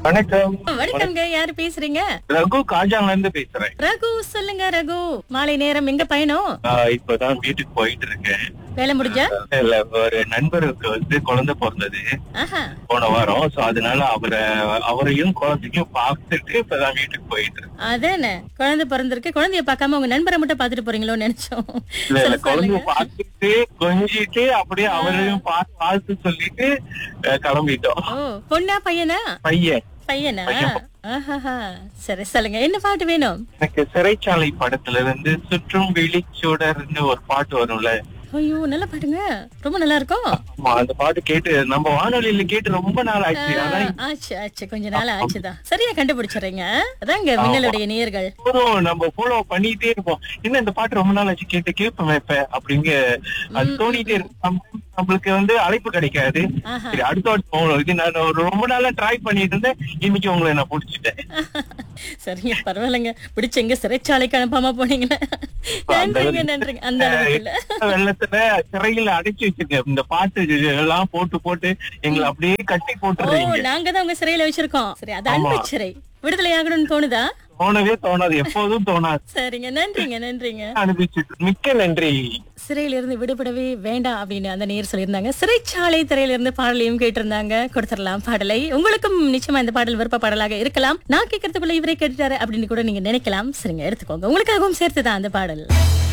வணக்கம் வணக்கம்ங்க யாரு பேசுறீங்க ரகு காஜாங்ல இருந்து பேசுறேன் ரகு சொல்லுங்க ரகு மாலை நேரம் எங்க பயணம் ஆஹ் இப்பதான் வீட்டுக்கு போயிட்டு இருக்கேன் வேலை முடிஞ்சா இல்ல ஒரு நண்பருக்கு வந்து குழந்தை பிறந்தது ஆஹா போன வாரம் சோ அதனால அவரை அவரையும் குழந்தையும் பார்த்துட்டு இப்பதான் வீட்டுக்கு போயிட்டு இருக்கேன் அதானே குழந்தை பிறந்திருக்கு குழந்தைய பார்க்காம உங்க நண்பரை மட்டும் பாத்துட்டு போறீங்களோன்னு நினைச்சோம் இல்ல இல்ல சரி, குழந்தைய சொல்லுங்க பார்த்துட்டு கொஞ்சிட்டு அப்படியே அவரையும் பார்த்து பார்த்து சொல்லிட்டு அஹ், கிளம்பிட்டோம் ஓ பொண்ணா பையனா பையன் பையனா பையன். ஆஹாஹா சரி சொல்லுங்க என்ன பாட்டு வேணும் எனக்கு சிறைச்சாலை படத்துல இருந்து சுற்றும் வெளிச்சூடர்னு ஒரு பாட்டு வரும்ல ஐயோ நல்ல பாட்டுங்க ரொம்ப நல்லா இருக்கும் ஆமா, அந்த பாட்டு கேட்டு நம்ம வானொலியில கேட்டு ரொம்ப நாள் ஆச்சு அதான் ஆ, ஆச்சு ஆச்சு கொஞ்ச நாள் ஆச்சுதான் சரியா கண்டுபிடிச்சிடுறீங்க அதாங்க மின்னலுடைய நேயர்கள் எப்போதும் நம்ம ஃபாலோ பண்ணிட்டே இருப்போம் என்ன இந்த பாட்டு ரொம்ப நாள் ஆச்சு கேட்டு கேட்போம் இப்ப அப்படிங்க அது தோணிட்டே இருக்கும் நம்ம- நம்மளுக்கு வந்து அழைப்பு கிடைக்காது ஆஹா சரி அடுத்த வாட்டி போகணும் இது நான் ஒரு ரொம்ப நாளா ட்ரை பண்ணிட்டு இருந்தேன் இன்னைக்கு உங்களை நான் புடிச்சிட்டேன் சரிங்க பரவாயில்லைங்க பிடிச்ச எங்க சிறைச்சாலைக்கு அனுப்பாம போனீங்களே நன்றிங்க நன்றிங்க அந்த அளவுக்கு இல்ல வெள்ளத்துல சிறையில அடைச்சு வச்சிருக்க இந்த பாட்டு எல்லாம் போட்டு போட்டு எங்களை அப்படியே கட்டி ஓ போட்டுறீங்க நாங்க தான் உங்க சிறையில வச்சிருக்கோம் சரி அது ஆமா. அன்பு சிறை விடுதலை ஆகணும்னு தோணுதா தோணவே தோணாது எப்போதும் தோணாது சரிங்க நன்றிங்க நன்றிங்க அனுப்பிச்சு மிக்க நன்றி சிறையில இருந்து விடுபடவே வேண்டாம் அப்படின்னு அந்த நேர் சொல்லியிருந்தாங்க சிறைச்சாலை திரையில இருந்து பாடலையும் கேட்டிருந்தாங்க கொடுத்துடலாம் பாடலை உங்களுக்கும் நிச்சயமா இந்த பாடல் விருப்ப பாடலாக இருக்கலாம் நான் கேட்கறதுக்குள்ள இவரே கேட்டுட்டாரு அப்படின்னு கூட நீங்க நினைக்கலாம் சரிங்க எடுத்துக்கோங்க உங்களுக்காகவும் சேர்த்துதான் அந்த பாடல்